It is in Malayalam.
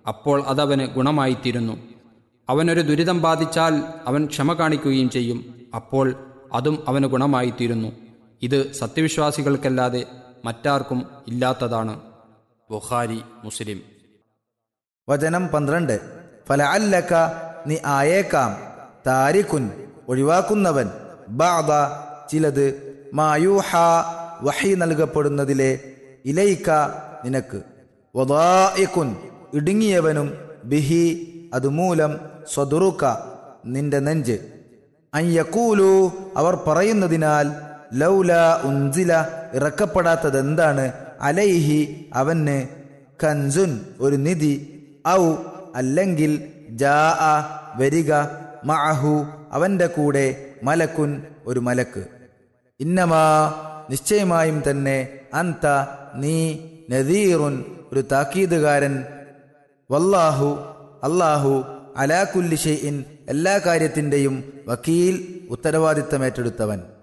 അപ്പോൾ അതവന് ഗുണമായിത്തീരുന്നു അവനൊരു ദുരിതം ബാധിച്ചാൽ അവൻ ക്ഷമ കാണിക്കുകയും ചെയ്യും അപ്പോൾ അതും അവന് ഗുണമായിത്തീരുന്നു ഇത് സത്യവിശ്വാസികൾക്കല്ലാതെ മറ്റാർക്കും ഇല്ലാത്തതാണ് ബുഖാരി മുസ്ലിം വചനം പന്ത്രണ്ട് ഫലഅല്ലക നീ ആയേക്കാം താരിഖുൻ ഒഴിവാക്കുന്നവൻ ബാദ ചിലത് മായൂഹ വഹി നൽകപ്പെടുന്നതിലെ ഇലയിക്ക നിനക്ക് വദായിഖുൻ ഇടുങ്ങിയവനും ബിഹി അതുമൂലം സ്വതുറുക്ക നിന്റെ നെഞ്ച് അയ്യക്കൂലു അവർ പറയുന്നതിനാൽ ലൗല ഉൻസില ഇറക്കപ്പെടാത്തതെന്താണ് അലൈഹി അവന് കൻസുൻ ഒരു നിധി ഔ അല്ലെങ്കിൽ ജാ വരിക മഅഹു അവന്റെ കൂടെ മലക്കുൻ ഒരു മലക്ക് ഇന്നമാ നിശ്ചയമായും തന്നെ അന്ത നീ നദീറുൻ ഒരു താക്കീതുകാരൻ വല്ലാഹു അല്ലാഹു അലാ കുല്ലി ഷെയ്ഇൻ എല്ലാ കാര്യത്തിൻ്റെയും വക്കീൽ ഉത്തരവാദിത്തമേറ്റെടുത്തവൻ